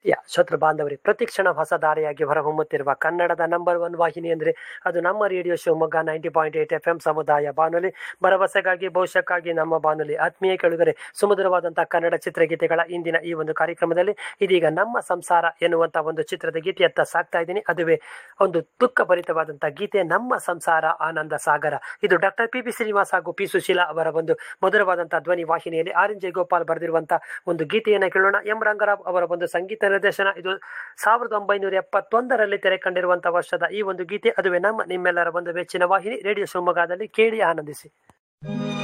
ಯಾ ಶ್ರೋತೃ ಬಾಂಧವರೇ ಪ್ರತಿಕ್ಷಣ ಹೊಸ ದಾರಿಯಾಗಿ ಹೊರಹೊಮ್ಮುತ್ತಿರುವ ಕನ್ನಡದ ನಂಬರ್ ಒನ್ ವಾಹಿನಿ ಅಂದರೆ ಅದು ನಮ್ಮ radio Shivamogga ninety point eight F M ಸಮುದಾಯ ಬಾನುಲಿ ಭರವಸೆಗಾಗಿ ಭವಿಷ್ಯಕ್ಕಾಗಿ ನಮ್ಮ ಬಾನುಲಿ ಆತ್ಮೀಯ ಕೆಳಗರೆ ಸುಮಧುರವಾದಂತಹ ಕನ್ನಡ ಚಿತ್ರಗೀತೆಗಳ ಇಂದಿನ ಈ ಒಂದು ಕಾರ್ಯಕ್ರಮದಲ್ಲಿ ಇದೀಗ ನಮ್ಮ ಸಂಸಾರ ಎನ್ನುವಂತ ಒಂದು ಚಿತ್ರದ ಗೀತೆಯತ್ತ ಸಾಕ್ತಾ ಇದ್ದೀನಿ ಅದುವೇ ಒಂದು ದುಃಖಭರಿತವಾದಂತಹ ಗೀತೆ ನಮ್ಮ ಸಂಸಾರ ಆನಂದ ಸಾಗರ ಇದು ಡಾಕ್ಟರ್ ಪಿ ಪಿ ಶ್ರೀನಿವಾಸ್ ಹಾಗೂ ಪಿ ಸುಶೀಲಾ ಅವರ ಒಂದು ಮಧುರವಾದಂತಹ ಧ್ವನಿ ವಾಹಿನಿಯಲ್ಲಿ ಆರ್ ಎನ್ ಜಯಗೋಪಾಲ್ ಬರೆದಿರುವಂತಹ ಒಂದು ಗೀತೆಯನ್ನು ಕೇಳೋಣ ಎಂ ರಂಗರಾವ್ ಅವರ ಒಂದು ಸಂಗೀತ ನಿರ್ದೇಶನ ಇದು ಸಾವಿರದ ಒಂಬೈನೂರ ಎಪ್ಪತ್ತೊಂದರಲ್ಲಿ ತೆರೆ ಕಂಡಿರುವಂತಹ ವರ್ಷದ ಈ ಒಂದು ಗೀತೆ ಅದುವೇ ನಮ್ಮ ನಿಮ್ಮೆಲ್ಲರ ಒಂದು ಮೆಚ್ಚಿನ ವಾಹಿನಿ ರೇಡಿಯೋ ಶಿವಮೊಗ್ಗದಲ್ಲಿ ಕೇಳಿ ಆನಂದಿಸಿ